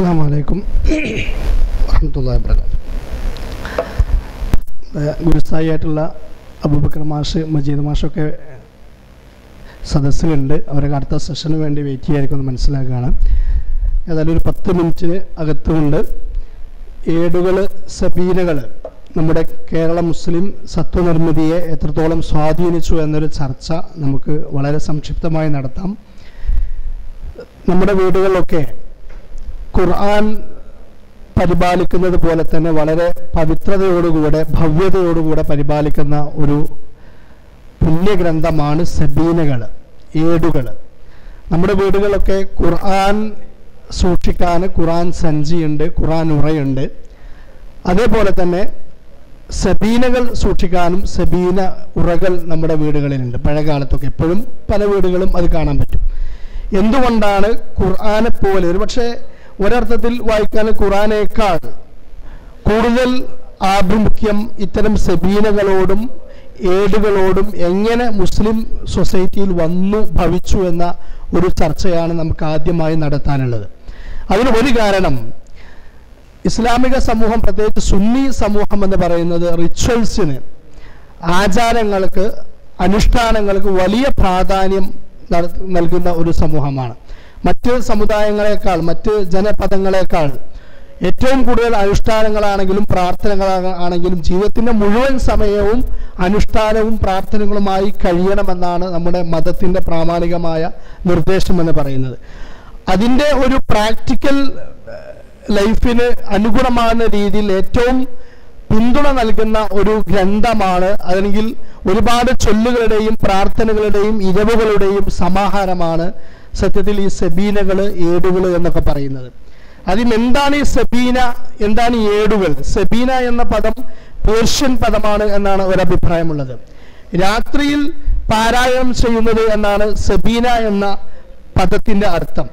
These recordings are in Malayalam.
അസ്സാം വലൈക്കും വറഹമത്തല്ലാ വാബർക്കാത്തു ഗുരുസായിയായിട്ടുള്ള അബൂബക്കർ മാഷ് മജീദ് മാഷൊക്കെ സദസ്സിലുണ്ട് അവരൊക്കെ അടുത്ത സെഷന് വേണ്ടി വെയിറ്റ് ചെയ്യായിരിക്കും മനസ്സിലാക്കുകയാണ് ഏതായാലും ഒരു പത്ത് മിനിറ്റിന് അകത്തുകൊണ്ട് ഏടുകൾ സബീനകൾ നമ്മുടെ കേരള മുസ്ലിം സത്വനിർമ്മിതിയെ എത്രത്തോളം സ്വാധീനിച്ചു എന്നൊരു ചർച്ച നമുക്ക് വളരെ സംക്ഷിപ്തമായി നടത്താം നമ്മുടെ വീടുകളിലൊക്കെ ഖുർആൻ പരിപാലിക്കുന്നത് പോലെ തന്നെ വളരെ പവിത്രതയോടുകൂടെ ഭവ്യതയോടുകൂടെ പരിപാലിക്കുന്ന ഒരു പുണ്യഗ്രന്ഥമാണ് സബീനകൾ ഏടുകൾ നമ്മുടെ വീടുകളൊക്കെ ഖുർആൻ സൂക്ഷിക്കാൻ ഖുർആൻ സഞ്ചിയുണ്ട് ഖുർആൻ ഉറയുണ്ട് അതേപോലെ തന്നെ സബീനകൾ സൂക്ഷിക്കാനും സബീന ഉറകൾ നമ്മുടെ വീടുകളിലുണ്ട് പഴയ കാലത്തൊക്കെ എപ്പോഴും പല വീടുകളും അത് കാണാൻ പറ്റും എന്തുകൊണ്ടാണ് ഖുർആനെ പോലെ ഒരു പക്ഷേ ഒരർത്ഥത്തിൽ വായിക്കാൻ ഖുർആനേക്കാൾ കൂടുതൽ ആഭിമുഖ്യം ഇത്തരം സബീനകളോടും ഏടുകളോടും എങ്ങനെ മുസ്ലിം സൊസൈറ്റിയിൽ വന്നു ഭവിച്ചു എന്ന ഒരു ചർച്ചയാണ് നമുക്ക് ആദ്യമായി നടത്താനുള്ളത് അതിന് ഒരു കാരണം ഇസ്ലാമിക സമൂഹം പ്രത്യേകിച്ച് സുന്നി സമൂഹം എന്ന് പറയുന്നത് റിച്വൽസിന് ആചാരങ്ങൾക്ക് അനുഷ്ഠാനങ്ങൾക്ക് വലിയ പ്രാധാന്യം നട- നൽകുന്ന ഒരു സമൂഹമാണ് മറ്റ് സമുദായങ്ങളെക്കാൾ മറ്റ് ജനപദങ്ങളെക്കാൾ ഏറ്റവും കൂടുതൽ അനുഷ്ഠാനങ്ങളാണെങ്കിലും പ്രാർത്ഥനകളാണെങ്കിലും ജീവിതത്തിൻ്റെ മുഴുവൻ സമയവും അനുഷ്ഠാനവും പ്രാർത്ഥനകളുമായി കഴിയണമെന്നാണ് നമ്മുടെ മതത്തിൻ്റെ പ്രാമാണികമായ നിർദ്ദേശം എന്ന് പറയുന്നത് അതിൻ്റെ ഒരു പ്രാക്ടിക്കൽ ലൈഫിന് അനുഗുണമാകുന്ന രീതിയിൽ ഏറ്റവും പിന്തുണ നൽകുന്ന ഒരു ഗ്രന്ഥമാണ് അല്ലെങ്കിൽ ഒരുപാട് ചൊല്ലുകളുടെയും പ്രാർത്ഥനകളുടെയും ഇരവുകളുടെയും സമാഹാരമാണ് സത്യത്തിൽ ഈ സബീനകൾ ഏടുകൾ എന്നൊക്കെ പറയുന്നത് അതിൽ എന്താണ് ഈ സബീന എന്താണ് ഈ ഏടുകൾ സബീന എന്ന പദം പേർഷ്യൻ പദമാണ് എന്നാണ് ഒരഭിപ്രായമുള്ളത് രാത്രിയിൽ പാരായണം ചെയ്യുന്നത് എന്നാണ് സബീന എന്ന പദത്തിന്റെ അർത്ഥം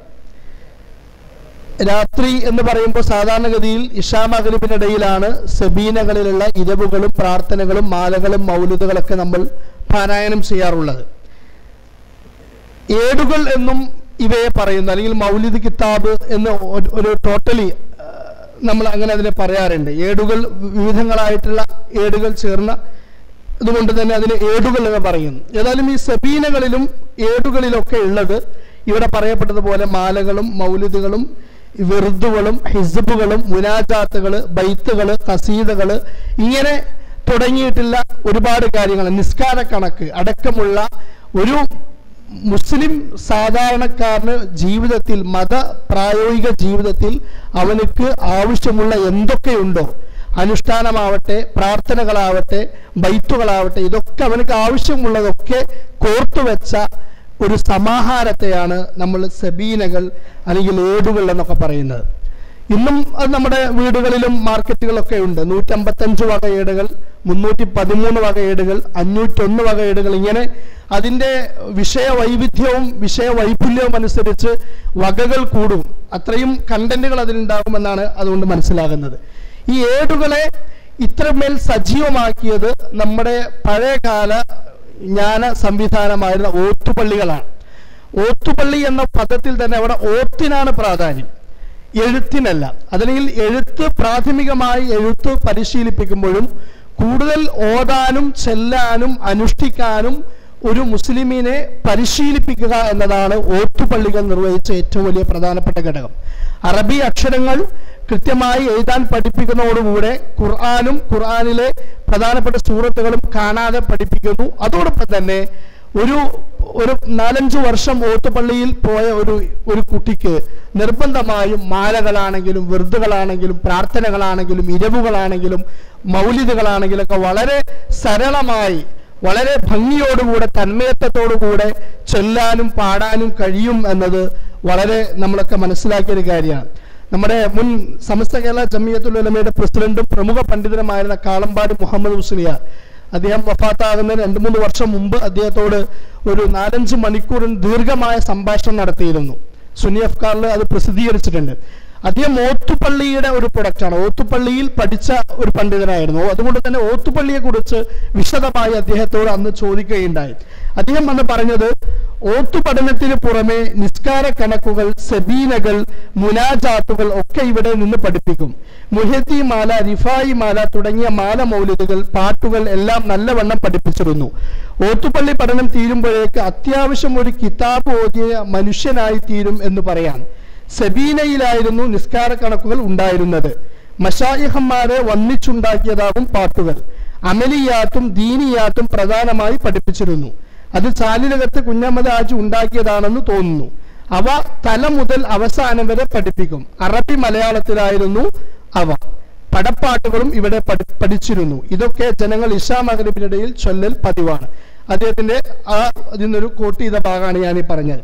രാത്രി എന്ന് പറയുമ്പോൾ സാധാരണഗതിയിൽ ഇഷാ മകലിബിനിടയിലാണ് സബീനകളിലുള്ള ഇരവുകളും പ്രാർത്ഥനകളും മാലകളും മൗലിദുകളൊക്കെ നമ്മൾ പാരായണം ചെയ്യാറുള്ളത് ഏടുകൾ എന്നും ഇവയെ പറയുന്നു അല്ലെങ്കിൽ മൗലിദ് കിതാബ് എന്ന് ഒരു- ഒരു ടോട്ടലി നമ്മൾ അങ്ങനെ അതിനെ പറയാറുണ്ട് ഏടുകൾ വിവിധങ്ങളായിട്ടുള്ള ഏടുകൾ ചേർന്ന അതുകൊണ്ട് തന്നെ അതിന് ഏടുകൾ എന്ന് പറയുന്നു ഏതായാലും ഈ സബീനകളിലും ഏടുകളിലൊക്കെ ഉള്ളത് ഇവിടെ പറയപ്പെട്ടതുപോലെ മാലകളും മൗലിദുകളും വെറുതുകളും ഹിസബുകളും മുനാജാത്തുകൾ ബൈത്തുകൾ കസീദകൾ ഇങ്ങനെ തുടങ്ങിയിട്ടുള്ള ഒരുപാട് കാര്യങ്ങൾ നിസ്കാര കണക്ക് അടക്കമുള്ള ഒരു മുസ്ലിം സാധാരണക്കാരന് ജീവിതത്തിൽ മത പ്രായോഗിക ജീവിതത്തിൽ അവനക്ക് ആവശ്യമുള്ള എന്തൊക്കെയുണ്ടോ അനുഷ്ഠാനമാവട്ടെ പ്രാർത്ഥനകളാവട്ടെ ബൈത്തുകളാവട്ടെ ഇതൊക്കെ അവനക്ക് ആവശ്യമുള്ളതൊക്കെ കോർത്തുവെച്ച ഒരു സമാഹാരത്തെയാണ് നമ്മൾ സബീനകൾ അല്ലെങ്കിൽ ഏടുകൾ എന്നൊക്കെ പറയുന്നത് ഇന്നും അത് നമ്മുടെ വീടുകളിലും മാർക്കറ്റുകളൊക്കെ ഉണ്ട് നൂറ്റമ്പത്തഞ്ച് വക ഏടുകൾ മുന്നൂറ്റി പതിമൂന്ന് വക ഏടുകൾ അഞ്ഞൂറ്റൊന്ന് വക ഏടുകൾ ഇങ്ങനെ അതിൻ്റെ വിഷയ വൈവിധ്യവും വിഷയ വൈപുല്യവും അനുസരിച്ച് വകകൾ കൂടും അത്രയും കണ്ടന്റുകൾ അതിലുണ്ടാകുമെന്നാണ് അതുകൊണ്ട് മനസ്സിലാകുന്നത് ഈ ഏടുകളെ ഇത്രമേൽ സജീവമാക്കിയത് നമ്മുടെ പഴയകാല ജ്ഞാന സംവിധാനമായിരുന്ന ഓത്തുപള്ളികളാണ് ഓത്തുപള്ളി എന്ന പദത്തിൽ തന്നെ അവിടെ ഓത്തിനാണ് പ്രാധാന്യം എഴുത്തിനല്ല അതല്ലെങ്കിൽ എഴുത്ത് പ്രാഥമികമായി എഴുത്ത് പരിശീലിപ്പിക്കുമ്പോഴും കൂടുതൽ ഓതാനും ചെല്ലാനും അനുഷ്ഠിക്കാനും ഒരു മുസ്ലിമിനെ പരിശീലിപ്പിക്കുക എന്നതാണ് ഓത്തുപള്ളികൾ നിർവഹിച്ച ഏറ്റവും വലിയ പ്രധാനപ്പെട്ട ഘടകം അറബി അക്ഷരങ്ങൾ കൃത്യമായി എഴുതാൻ പഠിപ്പിക്കുന്നതോടുകൂടെ ഖുർആാനും ഖുർആാനിലെ പ്രധാനപ്പെട്ട സൂറത്തുകളും കാണാതെ പഠിപ്പിക്കുന്നു അതോടൊപ്പം തന്നെ ഒരു ഒരു നാലഞ്ച് വർഷം ഓത്തുപള്ളിയിൽ പോയ ഒരു ഒരു കുട്ടിക്ക് നിർബന്ധമായും മാലകളാണെങ്കിലും വെറുതുകളാണെങ്കിലും പ്രാർത്ഥനകളാണെങ്കിലും ഇരവുകളാണെങ്കിലും മൗലിദുകളാണെങ്കിലും ഒക്കെ വളരെ സരളമായി വളരെ ഭംഗിയോടുകൂടെ തന്മയത്വത്തോടുകൂടെ ചൊല്ലാനും പാടാനും കഴിയും എന്നത് വളരെ നമ്മളൊക്കെ മനസ്സിലാക്കിയ ഒരു കാര്യമാണ് നമ്മുടെ മുൻ സമസ്ത കേരള ജമിയത്തുൽ ഉലമയുടെ പ്രസിഡന്റും പ്രമുഖ പണ്ഡിതനുമായിരുന്ന കാളമ്പാടി മുഹമ്മദ് മുസ്ലിയാർ അദ്ദേഹം വഫാത്താകുന്നതിന് രണ്ട് മൂന്ന് വർഷം മുമ്പ് അദ്ദേഹത്തോട് ഒരു നാലഞ്ച് മണിക്കൂറിന് ദീർഘമായ സംഭാഷണം നടത്തിയിരുന്നു സുന്നി അഫ്കാറിൽ അത് പ്രസിദ്ധീകരിച്ചിട്ടുണ്ട് അദ്ദേഹം ഓത്തുപള്ളിയുടെ ഒരു പ്രൊഡക്റ്റാണ് ഓത്തുപള്ളിയിൽ പഠിച്ച ഒരു പണ്ഡിതനായിരുന്നു അതുകൊണ്ട് തന്നെ ഓത്തുപള്ളിയെ കുറിച്ച് വിശദമായി അദ്ദേഹത്തോട് അന്ന് ചോദിക്കുകയുണ്ടായി അദ്ദേഹം അന്ന് പറഞ്ഞത് ഓത്തുപഠനത്തിന് പുറമെ നിസ്കാര കണക്കുകൾ സെബീനകൾ മുനാജാത്തുകൾ ഒക്കെ ഇവിടെ നിന്ന് പഠിപ്പിക്കും മുഹത്തി മാല റിഫായി മാല തുടങ്ങിയ മാല മൗലികകൾ പാട്ടുകൾ എല്ലാം നല്ലവണ്ണം പഠിപ്പിച്ചിരുന്നു ഓത്തുപള്ളി പഠനം തീരുമ്പോഴേക്ക് അത്യാവശ്യം ഒരു കിതാബ് ഓതിയ മനുഷ്യനായി തീരും എന്ന് പറയാം സെബീനയിലായിരുന്നു നിസ്കാര കണക്കുകൾ ഉണ്ടായിരുന്നത് മഷായിഹന്മാരെ വന്നിച്ചുണ്ടാക്കിയതാകും പാട്ടുകൾ അമലിയാത്തും ദീനിയാത്തും പ്രധാനമായി പഠിപ്പിച്ചിരുന്നു അത് ചാലിലകത്ത് കുഞ്ഞമ്മദ് ആജി ഉണ്ടാക്കിയതാണെന്ന് തോന്നുന്നു അവ തല മുതൽ അവസാനം വരെ പഠിപ്പിക്കും അറബി മലയാളത്തിലായിരുന്നു അവ പടപ്പാട്ടുകളും ഇവിടെ പഠി പഠിച്ചിരുന്നു ഇതൊക്കെ ജനങ്ങൾ ഇഷാ മകരിബിനിടയിൽ ചൊല്ലൽ പതിവാണ് അദ്ദേഹത്തിന്റെ ആ അതിൽ നിന്നൊരു കോട്ട് ചെയ്ത ഭാഗമാണ് ഞാൻ ഈ പറഞ്ഞത്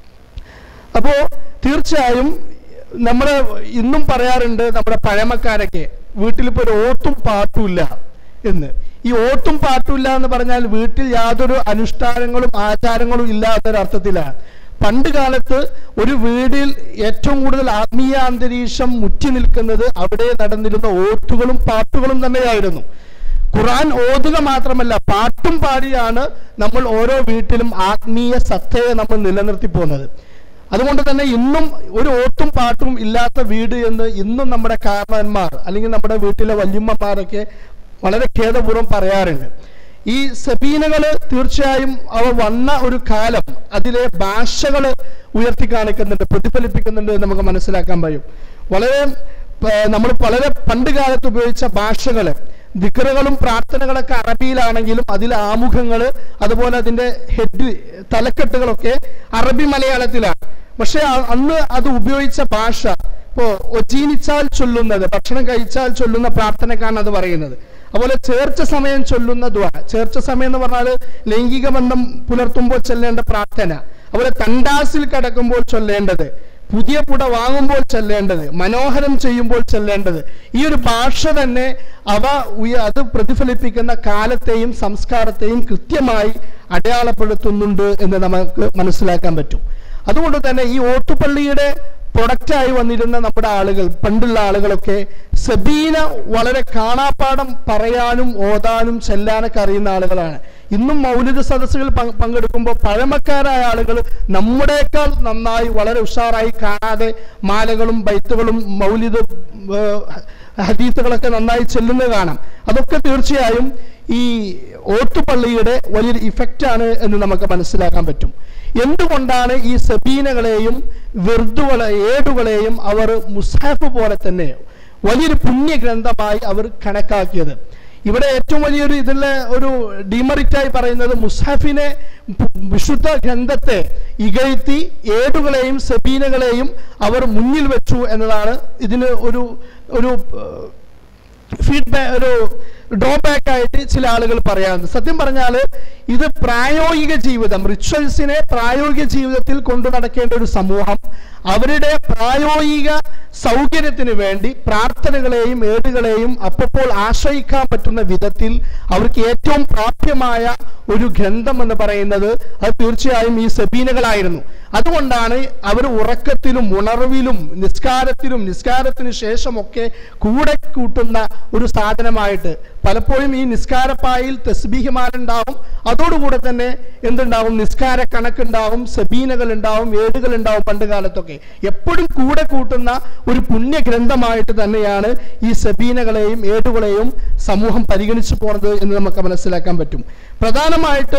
അപ്പോ തീർച്ചയായും നമ്മൾ ഇന്നും പറയാറുണ്ട് നമ്മുടെ പഴമക്കാരൊക്കെ വീട്ടിലിപ്പോ ഒരു ഓട്ടും പാട്ടുമില്ല എന്ന് ഈ ഓട്ടും പാട്ടുമില്ല എന്ന് പറഞ്ഞാൽ വീട്ടിൽ യാതൊരു അനുഷ്ഠാനങ്ങളും ആചാരങ്ങളും ഇല്ലാത്തൊരു അർത്ഥത്തിലാണ് പണ്ട് കാലത്ത് ഒരു വീടിൽ ഏറ്റവും കൂടുതൽ ആത്മീയ അന്തരീക്ഷം മുറ്റി നിൽക്കുന്നത് അവിടെ നടന്നിരുന്ന ഓട്ടുകളും പാട്ടുകളും തന്നെയായിരുന്നു ഖുറാൻ ഓതുക മാത്രമല്ല പാട്ടും പാടിയാണ് നമ്മൾ ഓരോ വീട്ടിലും ആത്മീയ സത്തയെ നമ്മൾ നിലനിർത്തി പോകുന്നത് അതുകൊണ്ട് തന്നെ ഇന്നും ഒരു ഓട്ടും പാട്ടും ഇല്ലാത്ത വീട് എന്ന് ഇന്നും നമ്മുടെ കാരണന്മാർ അല്ലെങ്കിൽ നമ്മുടെ വീട്ടിലെ വല്യമ്മമാരൊക്കെ വളരെ ഖേദപൂർവ്വം പറയാറുണ്ട് ഈ സബീനകള് തീർച്ചയായും അവ വന്ന ഒരു കാലം അതിലെ ഭാഷകള് ഉയർത്തി കാണിക്കുന്നുണ്ട് പ്രതിഫലിപ്പിക്കുന്നുണ്ട് എന്ന് നമുക്ക് മനസ്സിലാക്കാൻ കഴിയും വളരെ നമ്മൾ വളരെ പണ്ട് കാലത്ത് ഉപയോഗിച്ച ഭാഷകള് ദിക്കറുകളും പ്രാർത്ഥനകളൊക്കെ അറബിയിലാണെങ്കിലും അതിലെ ആമുഖങ്ങള് അതുപോലെ അതിന്റെ ഹെഡ് തലക്കെട്ടുകളൊക്കെ അറബി മലയാളത്തിലാണ് പക്ഷെ അ- അന്ന് അത് ഉപയോഗിച്ച ഭാഷ ഇപ്പോ ഒജീനിച്ചാൽ ചൊല്ലുന്നത് ഭക്ഷണം കഴിച്ചാൽ ചൊല്ലുന്ന പ്രാർത്ഥനക്കാണ് അത് പറയുന്നത് അതുപോലെ ചേർച്ച സമയം ചൊല്ലുന്ന ദ്വാ ചേർച്ച സമയം എന്ന് പറഞ്ഞാൽ ലൈംഗിക ബന്ധം പുലർത്തുമ്പോൾ ചൊല്ലേണ്ട പ്രാർത്ഥന അതുപോലെ തണ്ടാസിൽ കടക്കുമ്പോൾ ചൊല്ലേണ്ടത് പുതിയ പുട വാങ്ങുമ്പോൾ ചെല്ലേണ്ടത് മനോഹരം ചെയ്യുമ്പോൾ ചെല്ലേണ്ടത് ഈ ഒരു ഭാഷ തന്നെ അവ ഉയ- അത് പ്രതിഫലിപ്പിക്കുന്ന കാലത്തെയും സംസ്കാരത്തെയും കൃത്യമായി അടയാളപ്പെടുത്തുന്നുണ്ട് എന്ന് നമുക്ക് മനസ്സിലാക്കാൻ പറ്റും അതുകൊണ്ട് തന്നെ ഈ ഓട്ടുപള്ളിയുടെ പ്രൊഡക്റ്റായി വന്നിരുന്ന നമ്മുടെ ആളുകൾ പണ്ടുള്ള ആളുകളൊക്കെ സബീന വളരെ കാണാപ്പാടം പറയാനും ഓതാനും ചെല്ലാനൊക്കെ അറിയുന്ന ആളുകളാണ് ഇന്നും മൗലിക സദസ്സുകൾ പങ്ക് പങ്കെടുക്കുമ്പോൾ പഴമക്കാരായ ആളുകൾ നമ്മുടേക്കാൾ നന്നായി വളരെ ഉഷാറായി കാണാതെ മാലകളും ബൈത്തുകളും മൗലിദ് ഏർ, ഹദീസുകളൊക്കെ നന്നായി ചെല്ലുന്നത് കാണാം അതൊക്കെ തീർച്ചയായും ഈ ഓട്ടുപള്ളിയുടെ വലിയൊരു ഇഫക്റ്റാണ് എന്ന് നമുക്ക് മനസ്സിലാക്കാൻ പറ്റും എന്തുകൊണ്ടാണ് ഈ സബീനകളെയും വെറുതുകളെ ഏടുകളെയും അവർ മുസാഫ് പോലെ തന്നെ വലിയൊരു പുണ്യഗ്രന്ഥമായി അവർ കണക്കാക്കിയത് ഇവിടെ ഏറ്റവും വലിയൊരു ഇതിലെ ഒരു ഡിമറിറ്റായി പറയുന്നത് മുസാഫിനെ പു- വിശുദ്ധ ഗ്രന്ഥത്തെ ഇകഴ്ത്തി ഏടുകളെയും സബീനകളെയും അവർ മുന്നിൽ വെച്ചു എന്നതാണ് ഇതിന് ഒരു ഒരു ഏർ, ഫീഡ്ബാക്ക് ഒരു ഡ്രോബാക്ക് ആയിട്ട് ചില ആളുകൾ പറയാറുണ്ട് സത്യം പറഞ്ഞാൽ ഇത് പ്രായോഗിക ജീവിതം റിച്വൽസിനെ പ്രായോഗിക ജീവിതത്തിൽ കൊണ്ടു നടക്കേണ്ട ഒരു സമൂഹം അവരുടെ പ്രായോഗിക സൗകര്യത്തിന് വേണ്ടി പ്രാർത്ഥനകളെയും ഏടുകളെയും അപ്പോൾ ആശ്രയിക്കാൻ പറ്റുന്ന വിധത്തിൽ അവർക്ക് ഏറ്റവും പ്രാപ്യമായ ഒരു ഗ്രന്ഥം എന്ന് പറയുന്നത് അത് തീർച്ചയായും ഈ സബീനകളായിരുന്നു അതുകൊണ്ടാണ് അവർ ഉറക്കത്തിലും ഉണർവിലും നിസ്കാരത്തിലും നിസ്കാരത്തിന് ശേഷമൊക്കെ കൂടെ കൂട്ടുന്ന ഒരു സാധനമായിട്ട് പലപ്പോഴും ഈ നിസ്കാരപ്പായിൽ തസ്ബീഹിമാരുണ്ടാവും അതോടുകൂടെ തന്നെ എന്തുണ്ടാവും നിസ്കാര കണക്കുണ്ടാവും സബീനകൾ ഉണ്ടാവും ഏടുകൾ ഉണ്ടാവും പണ്ട് കാലത്തൊക്കെ എപ്പോഴും കൂടെ കൂട്ടുന്ന ഒരു പുണ്യ ഗ്രന്ഥമായിട്ട് തന്നെയാണ് ഈ സബീനകളെയും ഏടുകളെയും സമൂഹം പരിഗണിച്ചു പോണത് എന്ന് നമുക്ക് മനസ്സിലാക്കാൻ പറ്റും പ്രധാനമായിട്ട്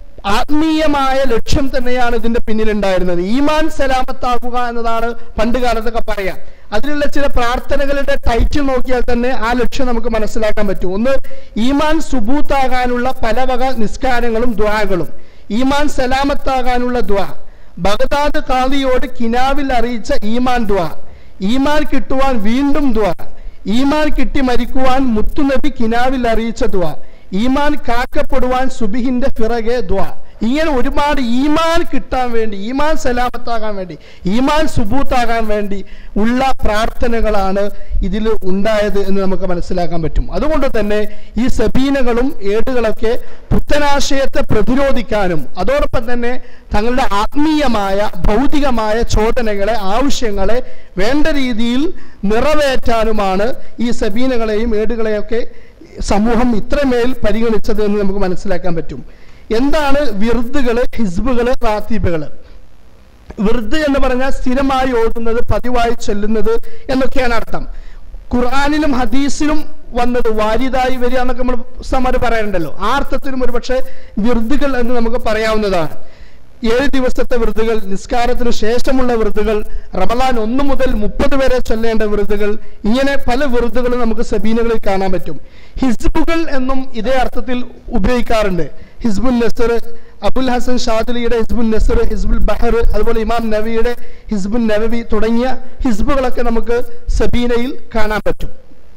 ആത്മീയമായ ലക്ഷ്യം തന്നെയാണ് ഇതിന്റെ പിന്നിലുണ്ടായിരുന്നത് ഈമാൻ സലാമത്താക്കുക എന്നതാണ് പണ്ട് കാലത്തൊക്കെ പറയാം അതിലുള്ള ചില പ്രാർത്ഥനകളുടെ ടൈറ്റിൽ നോക്കിയാൽ തന്നെ ആ ലക്ഷ്യം നമുക്ക് മനസ്സിലാക്കാൻ പറ്റും ഒന്ന് ഈമാൻ സുബൂത്താകാനുള്ള പല വക നിസ്കാരങ്ങളും ദ്വാകളും ഈമാൻ സലാമത്താകാനുള്ള ദ്വാ ബഗദാദ് കാളിയോട് കിനാവിൽ അറിയിച്ച ഈമാൻ ദ്വാ ഈമാൻ കിട്ടുവാൻ വീണ്ടും ദ്വാ ഈമാൻ കിട്ടി മരിക്കുവാൻ മുത്തുനബി കിനാവിൽ അറിയിച്ച ദ്വാ ഈമാൻ കാക്കപ്പെടുവാൻ സുബിഹിന്റെ പിറകെ ദ്വാ ഇങ്ങനെ ഒരുപാട് ഈമാൻ കിട്ടാൻ വേണ്ടി ഈമാൻ സലാമത്താകാൻ വേണ്ടി ഈമാൻ സുബൂത്താകാൻ വേണ്ടി ഉള്ള പ്രാർത്ഥനകളാണ് ഇതിൽ ഉണ്ടായത് എന്ന് നമുക്ക് മനസ്സിലാക്കാൻ പറ്റും അതുകൊണ്ട് തന്നെ ഈ സബീനകളും ഏടുകളൊക്കെ പുത്തനാശയത്തെ പ്രതിരോധിക്കാനും അതോടൊപ്പം തന്നെ തങ്ങളുടെ ആത്മീയമായ ഭൗതികമായ ചോദനകളെ ആവശ്യങ്ങളെ വേണ്ട രീതിയിൽ നിറവേറ്റാനുമാണ് ഈ സബീനകളെയും ഏടുകളെയൊക്കെ സമൂഹം ഇത്രമേൽ പരിഗണിച്ചത് എന്ന് നമുക്ക് മനസ്സിലാക്കാൻ പറ്റും എന്താണ് വിറുദുകള് ഹിസ്ബുകള് റാത്തീബുകള് വിറുദ് എന്ന് പറഞ്ഞാൽ സ്ഥിരമായി ഓടുന്നത് പതിവായി ചൊല്ലുന്നത് എന്നൊക്കെയാണ് അർത്ഥം ഖുർആാനിലും ഹദീസിലും വന്നത് വാരിതായി വരിക എന്നൊക്കെ നമ്മൾ സമാര് പറയാറുണ്ടല്ലോ ആ അർത്ഥത്തിലും ഒരു പക്ഷേ വിറുദുകൾ എന്ന് നമുക്ക് പറയാവുന്നതാണ് ഏഴ് ദിവസത്തെ വൃതുകൾ നിസ്കാരത്തിന് ശേഷമുള്ള വൃതുകൾ റമലാൻ ഒന്ന് മുതൽ മുപ്പത് വരെ ചൊല്ലേണ്ട വൃതുകൾ ഇങ്ങനെ പല വൃതുകളും നമുക്ക് സബീനകളിൽ കാണാൻ പറ്റും ഹിസ്ബുകൾ എന്നും ഇതേ അർത്ഥത്തിൽ ഉപയോഗിക്കാറുണ്ട് ഹിസ്ബുൽ നസർ അബുൽ ഹസൻ ഷാദിലിയുടെ ഹിസ്ബുൽ നസർ ഹിസ്ബുൽ ബഹർ അതുപോലെ ഇമാം നബിയുടെ ഹിസ്ബുൽ നബവി തുടങ്ങിയ ഹിസ്ബുകളൊക്കെ നമുക്ക് സബീനയിൽ കാണാൻ പറ്റും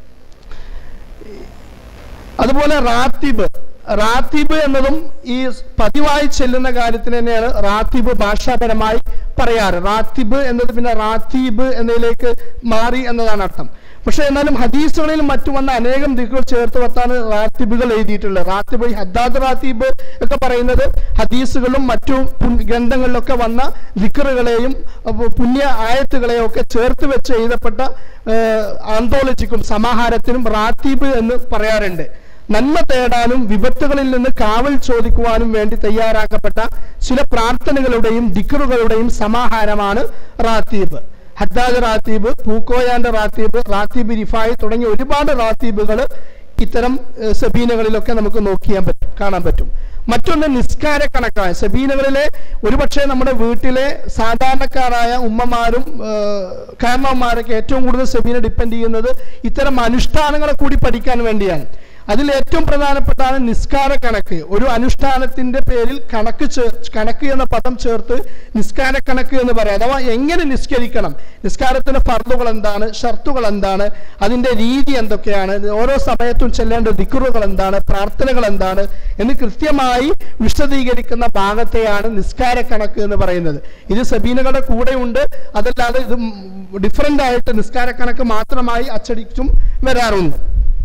അതുപോലെ റാത്തിബ് റാത്തിബ് എന്നതും ഈ പതിവായി ചെല്ലുന്ന കാര്യത്തിന് തന്നെയാണ് റാത്തിബ് ഭാഷാപരമായി പറയാറ് റാത്തിബ് എന്നത് പിന്നെ റാത്തീബ് എന്നതിലേക്ക് മാറി എന്നതാണ് അർത്ഥം പക്ഷെ എന്നാലും ഹദീസുകളിലും മറ്റു വന്ന അനേകം ദിക്കുകൾ ചേർത്ത് വെത്താണ് റാത്തിബുകൾ എഴുതിയിട്ടുള്ളത് റാത്തിബ് ഈ ഹദ്ദാദ് റാത്തീബ് ഒക്കെ പറയുന്നത് ഹദീസുകളും മറ്റു പുൻ- ഗ്രന്ഥങ്ങളിലൊക്കെ വന്ന ദിക്കറുകളെയും അപ്പൊ പുണ്യ ആയത്തുകളെയും ഒക്കെ ചേർത്ത് വെച്ച് എഴുതപ്പെട്ട ആന്തോളജിക്കും സമാഹാരത്തിനും റാത്തീബ് എന്ന് പറയാറുണ്ട് നന്മ തേടാനും വിപത്തുകളിൽ നിന്ന് കാവൽ ചോദിക്കുവാനും വേണ്ടി തയ്യാറാക്കപ്പെട്ട ചില പ്രാർത്ഥനകളുടെയും ദിക്കറുകളുടെയും സമാഹാരമാണ് റാത്തീബ് ഹദ്ദാദ് റാത്തീബ് പൂക്കോയാന്റെ റാത്തീബ് റാത്തീബ് റിഫായി തുടങ്ങിയ ഒരുപാട് റാത്തീബുകൾ ഇത്തരം ഏഹ്, സബീനകളിലൊക്കെ നമുക്ക് നോക്കിയാൻ പറ്റും കാണാൻ പറ്റും മറ്റൊന്ന് നിസ്കാര കണക്കാണ് സബീനകളിലെ ഒരുപക്ഷെ നമ്മുടെ വീട്ടിലെ സാധാരണക്കാരായ ഉമ്മമാരും ഏഹ്, കാരണവന്മാരൊക്കെ ഏറ്റവും കൂടുതൽ സബീന ഡിപ്പെൻഡ് ചെയ്യുന്നത് ഇത്തരം അനുഷ്ഠാനങ്ങളെ കൂടി പഠിക്കാൻ വേണ്ടിയാണ് അതിൽ ഏറ്റവും പ്രധാനപ്പെട്ടാണ് നിസ്കാര കണക്ക് ഒരു അനുഷ്ഠാനത്തിന്റെ പേരിൽ കണക്ക് ചേ- കണക്ക് എന്ന പദം ചേർത്ത് നിസ്കാര കണക്ക് എന്ന് പറയാം അഥവാ എങ്ങനെ നിസ്കരിക്കണം നിസ്കാരത്തിന്റെ ഫർദുകൾ എന്താണ് ഷർത്തുകൾ എന്താണ് അതിന്റെ രീതി എന്തൊക്കെയാണ് ഓരോ സമയത്തും ചെല്ലേണ്ട ദിക്കുറുകൾ എന്താണ് പ്രാർത്ഥനകൾ എന്താണ് എന്ന് കൃത്യമായി വിശദീകരിക്കുന്ന ഭാഗത്തെയാണ് നിസ്കാര കണക്ക് എന്ന് പറയുന്നത് ഇത് സബീനകളുടെ കൂടെയുണ്ട് അതല്ലാതെ ഇത് ഡിഫറൻ്റ് ആയിട്ട് നിസ്കാര കണക്ക് മാത്രമായി അച്ചടിച്ചും വരാറുണ്ട്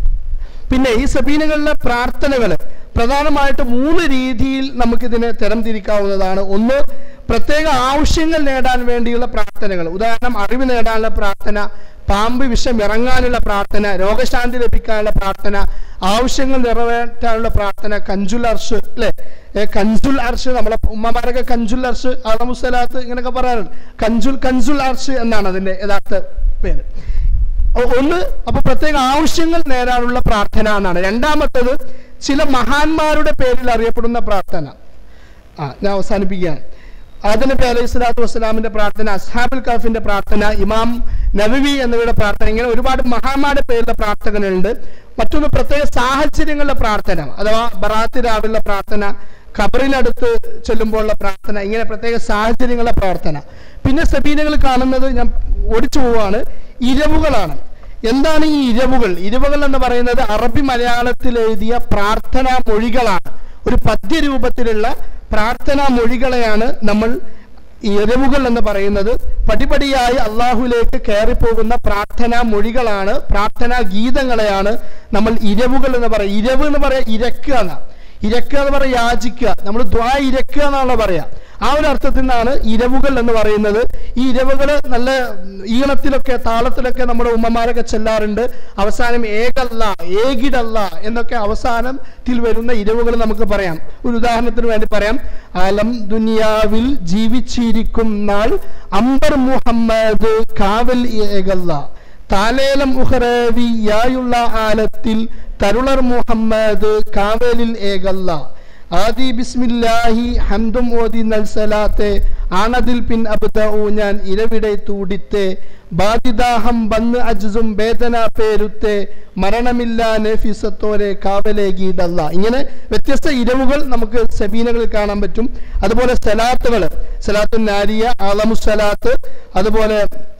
പിന്നെ ഈ സബീനകളിലെ പ്രാർത്ഥനകൾ പ്രധാനമായിട്ട് മൂന്ന് രീതിയിൽ നമുക്കിതിനെ തരംതിരിക്കാവുന്നതാണ് ഒന്ന് പ്രത്യേക ആവശ്യങ്ങൾ നേടാൻ വേണ്ടിയുള്ള പ്രാർത്ഥനകൾ ഉദാഹരണം അറിവ് നേടാനുള്ള പ്രാർത്ഥന പാമ്പ് വിഷം ഇറങ്ങാനുള്ള പ്രാർത്ഥന രോഗശാന്തി ലഭിക്കാനുള്ള പ്രാർത്ഥന ആവശ്യങ്ങൾ നിറവേറ്റാനുള്ള പ്രാർത്ഥന കഞ്ചുൽ അർഷ് അല്ലെ കഞ്ചുൽ അർഷ് നമ്മളെ ഉമ്മമാരൊക്കെ കഞ്ചുൽ അർഷ് അളമുസലാത്ത് ഇങ്ങനെയൊക്കെ പറയാറുണ്ട് കഞ്ചുൽ കഞ്ചുൽ അർഷ് എന്നാണ് അതിന്റെ യഥാർത്ഥ പേര് ഒ- ഒന്ന് അപ്പൊ പ്രത്യേക ആവശ്യങ്ങൾ നേടാനുള്ള പ്രാർത്ഥന എന്നാണ് രണ്ടാമത്തത് ചില മഹാന്മാരുടെ പേരിൽ അറിയപ്പെടുന്ന പ്രാർത്ഥന ആ ഞാൻ അവസാനിപ്പിക്കുകയാണ് ആദം നബി അലൈഹി സ്വലാത്തു വസ്സലാമിന്റെ പ്രാർത്ഥന അസ്ഹാബുൽ കഫിന്റെ പ്രാർത്ഥന ഇമാം നബവി എന്നിവരുടെ പ്രാർത്ഥന ഇങ്ങനെ ഒരുപാട് മഹാന്മാരുടെ പേരിലുള്ള പ്രാർത്ഥനകളുണ്ട് മറ്റൊന്ന് പ്രത്യേക സാഹചര്യങ്ങളുടെ പ്രാർത്ഥന അഥവാ ബറാത്ത് രാവിലെ പ്രാർത്ഥന ഖബറിനടുത്ത് ചെല്ലുമ്പോഴുള്ള പ്രാർത്ഥന ഇങ്ങനെ പ്രത്യേക സാഹചര്യങ്ങളുടെ പ്രാർത്ഥന പിന്നെ സബീനകൾ കാണുന്നത് ഞാൻ ഓടിച്ചു പോവാണ് ഇരവുകളാണ് എന്താണ് ഈ ഇരവുകൾ ഇരവുകൾ എന്ന് പറയുന്നത് അറബി മലയാളത്തിൽ എഴുതിയ പ്രാർത്ഥനാ മൊഴികളാണ് ഒരു പദ്യരൂപത്തിലുള്ള പ്രാർത്ഥനാ മൊഴികളെയാണ് നമ്മൾ ഇരവുകൾ എന്ന് പറയുന്നത് പടിപടിയായി അള്ളാഹുലേക്ക് കയറിപ്പോകുന്ന പ്രാർത്ഥനാ മൊഴികളാണ് പ്രാർത്ഥനാ ഗീതങ്ങളെയാണ് നമ്മൾ ഇരവുകൾ എന്ന് പറയുക ഇരവ് എന്ന് പറയാ ഇരക്കുക എന്നാ ഇരക്കുക എന്ന് പറയാ യാചിക്കുക നമ്മൾ ദ്വാ ഇരക്കുക എന്നാണല്ലോ പറയാ ആ ഒരു അർത്ഥത്തിൽ നിന്നാണ് ഇരവുകൾ എന്ന് പറയുന്നത് ഈ ഇരവുകൾ നല്ല ഈണത്തിലൊക്കെ താളത്തിലൊക്കെ നമ്മുടെ ഉമ്മമാരൊക്കെ ചെല്ലാറുണ്ട് അവസാനം ഏകല്ല ഏകിടല്ല എന്നൊക്കെ അവസാനത്തിൽ വരുന്ന ഇരവുകൾ നമുക്ക് പറയാം ഒരു ഉദാഹരണത്തിന് വേണ്ടി പറയാം അലം ദുനിയാവിൽ ജീവിച്ചിരിക്കും നാൾ അംബർ മുഹമ്മദ് കാവൽ ഏകല്ല താലേലം ഉഹറവിയായുള്ള ആലത്തിൽ തരുളർ മുഹമ്മദ് കാവലിൽ ഏകല്ല ആദി ബിസ്മില്ലാഹി ഹംദും ഓതി നൽസലാത്തെ ആണതിൽ പിൻ അബ്ദഊ ഞാൻ ഇരവിടെ തൂടിത്തെ ബാധിദാഹം വന്ന് അജ്സും വേദന പേരുത്തെ മരണമില്ല നഫിസത്തോരെ കാവലേകീതല്ല ഇങ്ങനെ വ്യത്യസ്ത ഇരവുകൾ നമുക്ക് സബീനകളിൽ കാണാൻ പറ്റും അതുപോലെ സലാത്തുകൾ സലാത്തു നാരിയ അളമുസലാത്ത് അതുപോലെ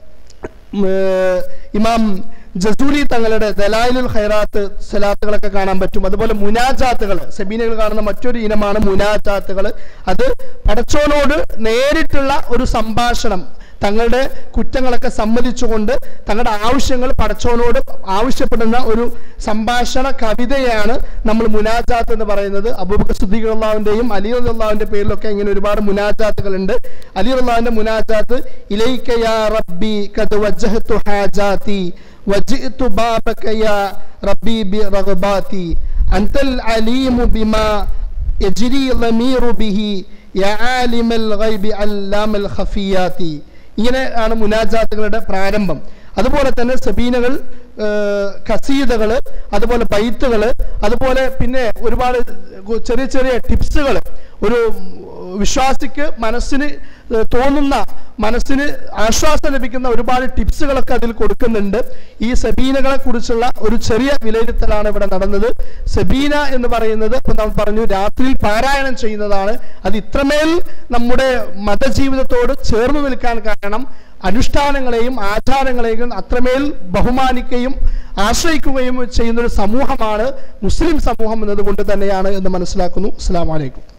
ഉം, ഏർ, ഇമാം ജസൂലി തങ്ങളുടെ ദലായിലുൽ ഖൈറാത്ത് സലാത്തുകളൊക്കെ കാണാൻ പറ്റും അതുപോലെ മുനാജാത്തുകൾ സെബീനകൾ കാണുന്ന മറ്റൊരു ഇനമാണ് മുനാജാത്തുകൾ അത് പടച്ചോനോട് നേരിട്ടുള്ള ഒരു സംഭാഷണം തങ്ങളുടെ കുറ്റങ്ങളൊക്കെ സമ്മതിച്ചുകൊണ്ട് തങ്ങളുടെ ആവശ്യങ്ങൾ പടച്ചോനോട് ആവശ്യപ്പെടുന്ന ഒരു സംഭാഷണ കവിതയാണ് നമ്മൾ മുനാജാത്ത് എന്ന് പറയുന്നത് അബൂബക്കർ സുദ്ദീഖ് അള്ളാഹുവിന്റെയും അലി അള്ളാഹുവിന്റെ പേരിലൊക്കെ ഇങ്ങനെ ഒരുപാട് മുനാജാത്തുകളുണ്ട് അലി അള്ളാഹുവിന്റെ മുനാജാത്ത് ഇലൈക യാ റബ്ബി കദ് വജ്ജഹ്തു ഹാജാതി വജിഅ്തു ബാബക യാ റബ്ബി ബി റഗ്ബാതി അൻതൽ അലീമു ബിമാ യജ്രി ളമീറു ബിഹി യആലിമൽ ഗൈബി അല്ലാമൽ ഖഫിയാത്തി ഇങ്ങനെ ആണ് മുനാജാത്തുകളുടെ പ്രാരംഭം അതുപോലെ തന്നെ സബീനകൾ കസീതകൾ അതുപോലെ ബൈത്തുകൾ അതുപോലെ പിന്നെ ഒരുപാട് ചെറിയ ചെറിയ ടിപ്സുകൾ ഒരു വിശ്വാസിക്ക് മനസ്സിന് ഏഹ് തോന്നുന്ന മനസ്സിന് ആശ്വാസം ലഭിക്കുന്ന ഒരുപാട് ടിപ്സുകളൊക്കെ അതിൽ കൊടുക്കുന്നുണ്ട് ഈ സബീനകളെ കുറിച്ചുള്ള ഒരു ചെറിയ വിലയിരുത്തലാണ് ഇവിടെ നടന്നത് സബീന എന്ന് പറയുന്നത് ഇപ്പൊ നമ്മൾ പറഞ്ഞു രാത്രിയിൽ പാരായണം ചെയ്യുന്നതാണ് അത് ഇത്രമേൽ നമ്മുടെ മതജീവിതത്തോട് ചേർന്ന് നിൽക്കാൻ കാരണം അനുഷ്ഠാനങ്ങളെയും ആചാരങ്ങളെയും അത്രമേൽ ബഹുമാനിക്കുകയും ആശ്രയിക്കുകയും ചെയ്യുന്ന ഒരു സമൂഹമാണ് മുസ്ലിം സമൂഹം എന്നതുകൊണ്ട് തന്നെയാണ് എന്ന് മനസ്സിലാക്കുന്നു അസ്സാം വലൈക്കും